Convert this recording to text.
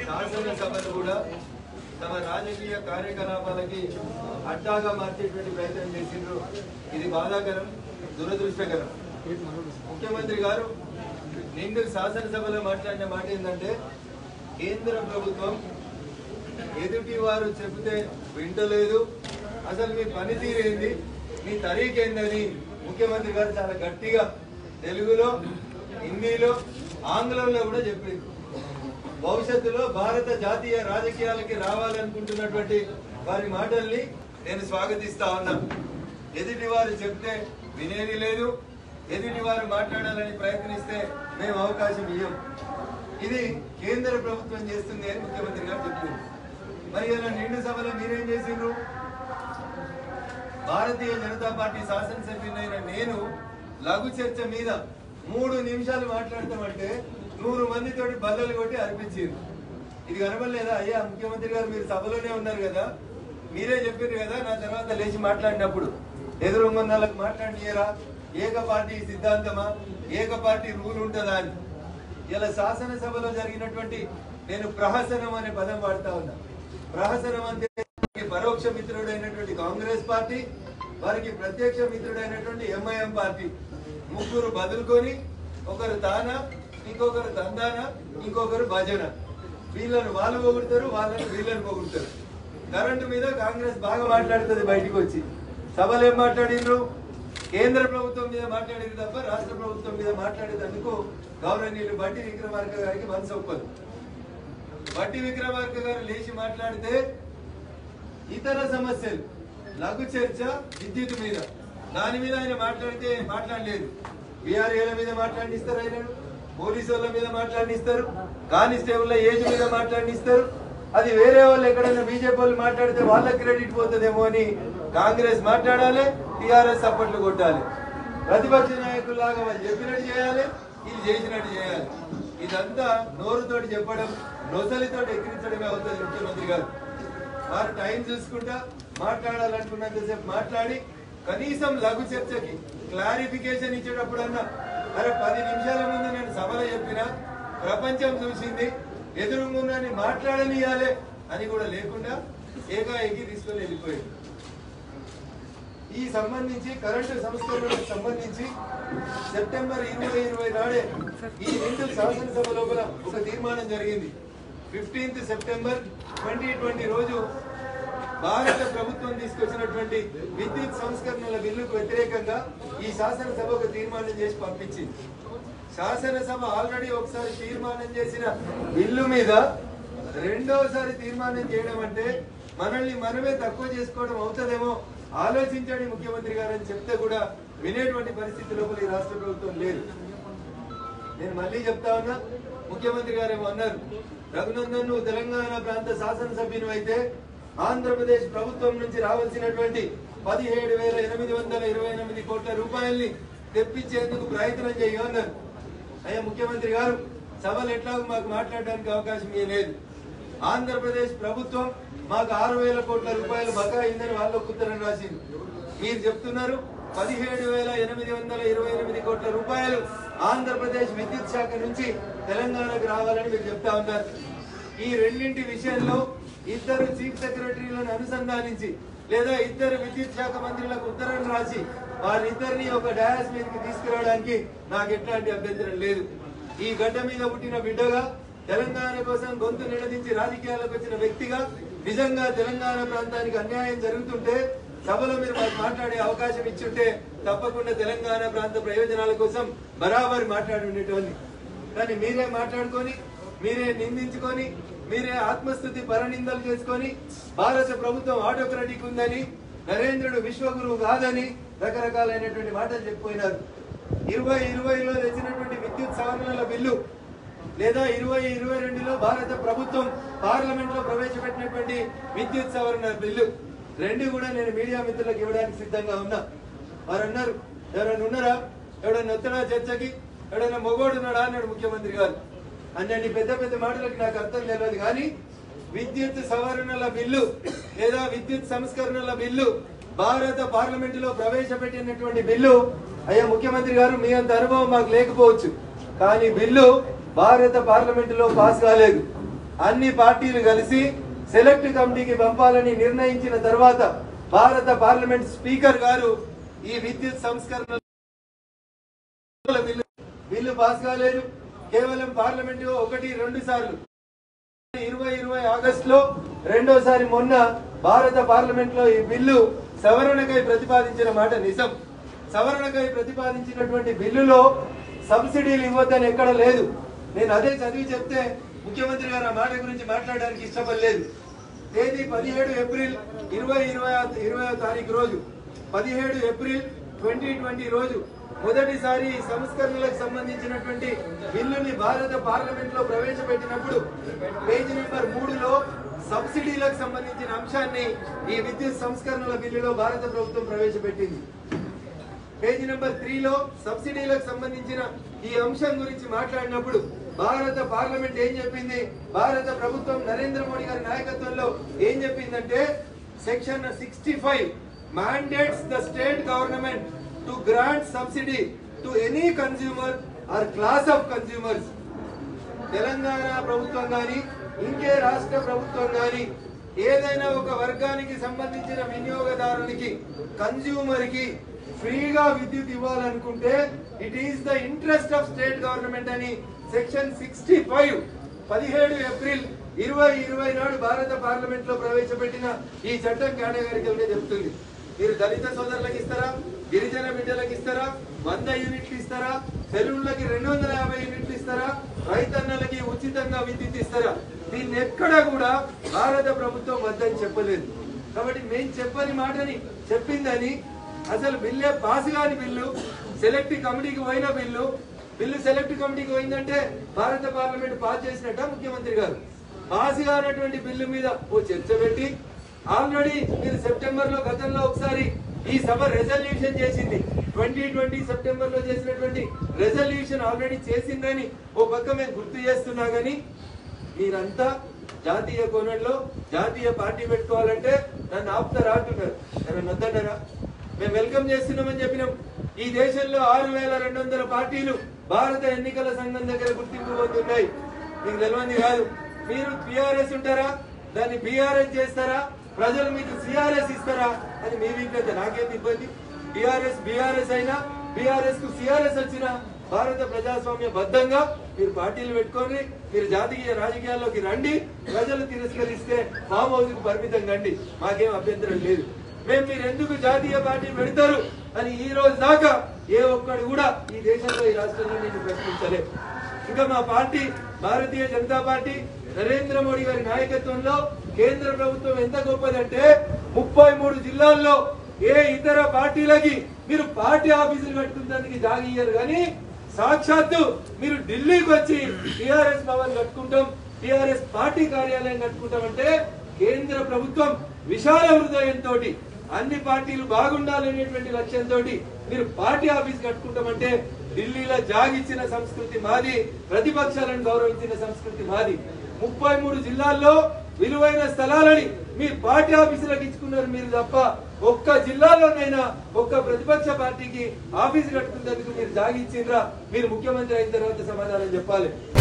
శాసనసభను కూడా తమ రాజకీయ కార్యకలాపాలకి అడ్డాగా మార్చేటువంటి ప్రయత్నం చేసిండ్రు ఇది బాధాకరం దురదృష్టకరం ముఖ్యమంత్రి గారు నిండు శాసనసభలో మాట్లాడిన మాట ఏంటంటే కేంద్ర ప్రభుత్వం ఎదుటి వారు చెబితే వింటలేదు అసలు మీ పనితీరు ఏంది మీ తరీకేందని ముఖ్యమంత్రి గారు చాలా గట్టిగా తెలుగులో హిందీలో ఆంగ్లంలో కూడా చెప్పింది భవిష్యత్తులో భారత జాతీయ రాజకీయాలకి రావాలనుకుంటున్నటువంటి వారి మాటల్ని నేను స్వాగతిస్తా ఉన్నా ఎదుటి వారు చెప్తే వినేది లేదు ఎదుటి వారు మాట్లాడాలని ప్రయత్నిస్తే మేము అవకాశం ఇవ్వం ఇది కేంద్ర ప్రభుత్వం చేస్తుంది అని ముఖ్యమంత్రి గారు చెప్పింది మరి ఇలా నిండు సభలో మీరేం చేసిండ్రు భారతీయ జనతా పార్టీ శాసనసభ్యునైన నేను లఘు చర్చ మీద మూడు నిమిషాలు మాట్లాడతామంటే నూరు మందితోటి బల్లలు కొట్టి అర్పించారు ఇది కనబడలేదా అయ్యా ముఖ్యమంత్రి గారు మీరు సభలోనే ఉన్నారు కదా మీరే చెప్పారు కదా నా తర్వాత లేచి మాట్లాడినప్పుడు ఎదురుంగొన్నాళ్ళకి మాట్లాడియరా ఏక పార్టీ సిద్ధాంతమా ఏక పార్టీ రూల్ ఉంటుందా అని ఇలా శాసనసభలో జరిగినటువంటి నేను ప్రహసనం అనే పదం వాడుతా ఉన్నా ప్రహసనం అంటే వారికి పరోక్ష మిత్రుడైనటువంటి కాంగ్రెస్ పార్టీ వారికి ప్రత్యక్ష మిత్రుడైనటువంటి ఎంఐఎం పార్టీ ముగ్గురు బదులుకొని ఒకరు తాన ఇంకొకరు తందాన ఇంకొకరు భజన వీళ్ళను వాళ్ళు పొగుడతారు వాళ్ళని వీళ్ళని పొగుడతారు కరెంటు మీద కాంగ్రెస్ బాగా మాట్లాడుతుంది బయటికి వచ్చి సభలు ఏం మాట్లాడిండ్రు కేంద్ర ప్రభుత్వం మీద మాట్లాడేది తప్ప రాష్ట్ర ప్రభుత్వం మీద మాట్లాడేందుకు గౌరవనీయులు బట్టి విక్రమార్క గారికి మనసు ఒప్పదు బట్టి విక్రమార్క గారు లేచి మాట్లాడితే ఇతర సమస్యలు లఘు చర్చ విద్యుత్ మీద దాని మీద ఆయన మాట్లాడితే మాట్లాడలేదు బీఆర్ఏల మీద మాట్లాడిస్తారు ఆయన పోలీసు వాళ్ళ మీద మాట్లాడిస్తారు కానిస్టేబుల్ ఏజ్ మీద మాట్లాడిస్తారు అది వేరే వాళ్ళు ఎక్కడైనా బీజేపీ వాళ్ళు మాట్లాడితే వాళ్ళకి క్రెడిట్ పోతుందేమో అని కాంగ్రెస్ మాట్లాడాలి టీఆర్ఎస్ సపోర్ట్లు కొట్టాలి ప్రతిపక్ష నాయకుల్లాగా వాళ్ళు చెప్పినట్టు చేయాలి వీళ్ళు చేసినట్టు చేయాలి ఇదంతా నోరుతోటి చెప్పడం నొసలితోటి ఎక్కిరించడమే అవుతుంది ముఖ్యమంత్రి గారు వారు టైం చూసుకుంటా మాట్లాడాలనుకున్నంతసేపు మాట్లాడి కనీసం లఘు చర్చకి క్లారిఫికేషన్ ఇచ్చేటప్పుడన్నా అరే పది నిమిషాల ముందు నేను సభలో చెప్పిన ప్రపంచం చూసింది ఎదురుగుందని మాట్లాడనియాలే అని కూడా లేకుండా ఏకాఏకి తీసుకొని వెళ్ళిపోయింది ఈ సంబంధించి కరెంటు సంస్కరణలకు సంబంధించి సెప్టెంబర్ ఇరవై ఇరవై నాడే ఈ రెండు శాసనసభ లోపల ఒక తీర్మానం జరిగింది ఫిఫ్టీన్త్ సెప్టెంబర్ ట్వంటీ ట్వంటీ రోజు భారత ప్రభుత్వం తీసుకొచ్చినటువంటి విద్యుత్ సంస్కరణల బిల్లుకు వ్యతిరేకంగా ఈ శాసనసభ ఒక తీర్మానం చేసి పంపించింది శాసనసభ ఆల్రెడీ ఒకసారి తీర్మానం చేసిన బిల్లు మీద రెండోసారి తీర్మానం చేయడం అంటే మనల్ని మనమే తక్కువ చేసుకోవడం అవుతుందేమో ఆలోచించండి ముఖ్యమంత్రి గారు అని చెప్తే కూడా వినేటువంటి పరిస్థితి లోపల ఈ రాష్ట్ర ప్రభుత్వం లేదు నేను మళ్ళీ చెప్తా ఉన్నా ముఖ్యమంత్రి గారు ఏమో అన్నారు రఘునందన్ నువ్వు తెలంగాణ ప్రాంత శాసనసభ్యుని అయితే ఆంధ్రప్రదేశ్ ప్రభుత్వం నుంచి రావాల్సినటువంటి పదిహేడు వేల ఎనిమిది వందల ఇరవై ఎనిమిది కోట్ల రూపాయల్ని తెప్పించేందుకు ప్రయత్నం చేయన్నారు అయ్యా ముఖ్యమంత్రి గారు సభలు ఎట్లాగో మాకు మాట్లాడడానికి అవకాశం లేదు ఆంధ్రప్రదేశ్ ప్రభుత్వం మాకు ఆరు వేల కోట్ల రూపాయలు బకాయిందని వాళ్ళు ఒక ఉత్తరం రాసింది మీరు చెప్తున్నారు పదిహేడు వేల ఎనిమిది వందల ఇరవై ఎనిమిది కోట్ల రూపాయలు ఆంధ్రప్రదేశ్ విద్యుత్ శాఖ నుంచి తెలంగాణకు రావాలని మీరు చెప్తా ఉన్నారు ఈ రెండింటి విషయంలో ఇద్దరు చీఫ్ సెక్రటరీలను అనుసంధానించి లేదా ఇద్దరు విద్యుత్ శాఖ మంత్రులకు ఉత్తరం రాసి వారిద్దరిని ఒక డయాస్ మీదకి తీసుకురావడానికి నాకు ఎట్లాంటి అభ్యంతరం లేదు ఈ గడ్డ మీద పుట్టిన బిడ్డగా తెలంగాణ కోసం గొంతు నిలదించి రాజకీయాలకు వచ్చిన వ్యక్తిగా నిజంగా తెలంగాణ ప్రాంతానికి అన్యాయం జరుగుతుంటే సభలో మీరు మాకు మాట్లాడే అవకాశం ఇచ్చుంటే తప్పకుండా తెలంగాణ ప్రాంత ప్రయోజనాల కోసం బరాబరి మాట్లాడి ఉండేటోని కానీ మీరే మాట్లాడుకొని మీరే నిందించుకొని మీరే ఆత్మస్థుతి పరనిందలు చేసుకొని భారత ప్రభుత్వం ఆటోక్రటిక్ ఉందని నరేంద్రుడు విశ్వగురువు కాదని రకరకాలైనటువంటి మాటలు చెప్పిపోయినారు ఇరవై ఇరవైలో తెచ్చినటువంటి విద్యుత్ సవరణల బిల్లు లేదా ఇరవై ఇరవై రెండులో భారత ప్రభుత్వం పార్లమెంట్ లో ప్రవేశపెట్టినటువంటి విద్యుత్ సవరణ బిల్లు రెండు కూడా నేను మీడియా మిత్రులకు ఇవ్వడానికి సిద్ధంగా ఉన్నా వారు అన్నారు ఎవరైనా ఉన్నారా ఎవడైనా వస్తాడా చర్చకి ఎవడైనా మొగోడు ఉన్నాడా అన్నాడు ముఖ్యమంత్రి గారు అన్నన్ని పెద్ద పెద్ద మాటలకు నాకు అర్థం తెలియదు కానీ విద్యుత్ సవరణల బిల్లు లేదా విద్యుత్ సంస్కరణల బిల్లు భారత పార్లమెంట్ లో ప్రవేశపెట్టినటువంటి బిల్లు అయ్యా ముఖ్యమంత్రి గారు మీ అంత అనుభవం మాకు లేకపోవచ్చు కానీ బిల్లు భారత పార్లమెంట్ లో పాస్ కాలేదు అన్ని పార్టీలు కలిసి సెలెక్ట్ కమిటీకి పంపాలని నిర్ణయించిన తర్వాత భారత పార్లమెంట్ స్పీకర్ గారు ఈ విద్యుత్ సంస్కరణ బిల్లు బిల్లు పాస్ కాలేదు కేవలం పార్లమెంట్ ఒకటి రెండు సార్లు ఇరవై ఇరవై ఆగస్ట్ లో రెండోసారి మొన్న భారత పార్లమెంట్ లో ఈ బిల్లు సవరణకై ప్రతిపాదించిన మాట నిజం సవరణకై ప్రతిపాదించినటువంటి బిల్లులో సబ్సిడీలు ఇవ్వద్దని ఎక్కడ లేదు నేను అదే చదివి చెప్తే ముఖ్యమంత్రి గారు ఆ మాట గురించి మాట్లాడడానికి ఇష్టపడలేదు తేదీ పదిహేడు ఏప్రిల్ ఇరవై ఇరవై ఇరవై తారీఖు రోజు పదిహేడు ఏప్రిల్ ట్వంటీ ట్వంటీ రోజు మొదటిసారి ఈ సంస్కరణలకు సంబంధించినటువంటి బిల్లుని భారత పార్లమెంట్ లో ప్రవేశపెట్టినప్పుడు పేజీ నెంబర్ మూడులో సబ్సిడీలకు సంబంధించిన అంశాన్ని ఈ విద్యుత్ సంస్కరణల బిల్లులో భారత ప్రభుత్వం ప్రవేశపెట్టింది పేజీ నెంబర్ త్రీలో సబ్సిడీలకు సంబంధించిన ఈ అంశం గురించి మాట్లాడినప్పుడు భారత పార్లమెంట్ ఏం చెప్పింది భారత ప్రభుత్వం నరేంద్ర మోడీ గారి నాయకత్వంలో ఏం చెప్పిందంటే section sixty five mandates the state government to grant subsidy to any consumer or class of consumers Telangana ప్రభుత్వం గాని ఇంకే రాష్ట్ర ప్రభుత్వం గాని ఏదైనా ఒక వర్గానికి సంబంధించిన వినియోగదారునికి కన్స్యూమర్ కి ఫ్రీగా విద్యుత్ ఇవ్వాలనుకుంటే it is the interest of state government అని సెక్షన్ సిక్స్టీ ఫైవ్ పదిహేడు ఏప్రిల్ ఇరవై ఇరవై నాడు భారత పార్లమెంట్ లో ప్రవేశపెట్టిన ఈ చట్టం కేటగిరికల్గా చెబుతుంది మీరు దళిత సోదరులకు ఇస్తారా గిరిజన బిడ్డలకు ఇస్తారా వంద యూనిట్లు ఇస్తారా సెలూన్లకి రెండు వందల యాభై యూనిట్లు ఇస్తారా రైతన్నలకి ఉచితంగా విద్యుత్ ఇస్తారా దీన్ని ఎక్కడా కూడా భారత ప్రభుత్వం వద్దని చెప్పలేదు కాబట్టి మేము చెప్పని మాటని చెప్పిందని అసలు బిల్లే పాస్ కాని బిల్లు సెలెక్ట్ కమిటీకి పోయిన బిల్లు బిల్లు సెలెక్ట్ కమిటీకి పోయిందంటే భారత పార్లమెంట్ పాస్ చేసినట్ట ముఖ్యమంత్రి గారు పాస్ కానటువంటి బిల్లు మీద ఓ చర్చ పెట్టి ఆల్రెడీ మీరు సెప్టెంబర్ లో గతంలో ఒకసారి ఈ సభ రెజల్యూషన్ చేసింది ట్వంటీ ట్వంటీ సెప్టెంబర్ లో చేసినటువంటి రెజల్యూషన్ ఆల్రెడీ చేసిందని ఓ పక్క మేము గుర్తు చేస్తున్నా గానీ మీరంతా జాతీయ కోణంలో జాతీయ పార్టీ పెట్టుకోవాలంటే నన్ను ఆపుతారా అంటున్నారు నన్ను వద్దన్నారా మేము వెల్కమ్ చేస్తున్నామని చెప్పినాం ఈ దేశంలో ఆరు వేల రెండు వందల పార్టీలు భారత ఎన్నికల సంఘం దగ్గర గుర్తింపు పొందుతున్నాయి మీకు తెలియంది కాదు మీరు టిఆర్ఎస్ ఉంటారా దాన్ని బీఆర్ఎస్ చేస్తారా ప్రజలు మీకు సిఆర్ఎస్ ఇస్తారా అని మీ విజ్ఞత నాకేం ఇబ్బంది టిఆర్ఎస్ బీఆర్ఎస్ అయినా బీఆర్ఎస్ కు సిఆర్ఎస్ వచ్చినా భారత ప్రజాస్వామ్య బద్దంగా మీరు పార్టీలు పెట్టుకొని మీరు జాతీయ రాజకీయాల్లోకి రండి ప్రజలు తిరస్కరిస్తే ఫామ్ హౌస్ కు పరిమితం కండి మాకేం అభ్యంతరం లేదు మేము మీరు ఎందుకు జాతీయ పార్టీ పెడతారు అని ఈ రోజు దాకా ఏ ఒక్కడు కూడా ఈ దేశంలో ఈ రాష్ట్రంలో నేను ప్రశ్నించలేదు ఇంకా మా పార్టీ భారతీయ జనతా పార్టీ నరేంద్ర మోడీ గారి నాయకత్వంలో కేంద్ర ప్రభుత్వం ఎంత గొప్పదంటే ముప్పై మూడు జిల్లాల్లో ఏ ఇతర పార్టీలకి మీరు పార్టీ ఆఫీసులు కట్టుకుంటానికి జాగియ్యారు కానీ సాక్షాత్తు మీరు ఢిల్లీకి వచ్చి టిఆర్ఎస్ భవన్ కట్టుకుంటాం టిఆర్ఎస్ పార్టీ కార్యాలయం కట్టుకుంటామంటే కేంద్ర ప్రభుత్వం విశాల హృదయంతో అన్ని పార్టీలు బాగుండాలనేటువంటి లక్ష్యంతో మీరు పార్టీ ఆఫీస్ కట్టుకుంటామంటే ఢిల్లీలో జాగిచ్చిన సంస్కృతి మాది ప్రతిపక్షాలను గౌరవించిన సంస్కృతి మాది ముప్పై మూడు జిల్లాల్లో విలువైన స్థలాలని మీ పార్టీ ఆఫీసులకు ఇచ్చుకున్నారు మీరు తప్ప ఒక్క జిల్లాలోనైనా ఒక్క ప్రతిపక్ష పార్టీకి ఆఫీసు కట్టుకున్నందుకు మీరు జాగిచ్చిండ్రా మీరు ముఖ్యమంత్రి అయిన తర్వాత సమాధానం చెప్పాలి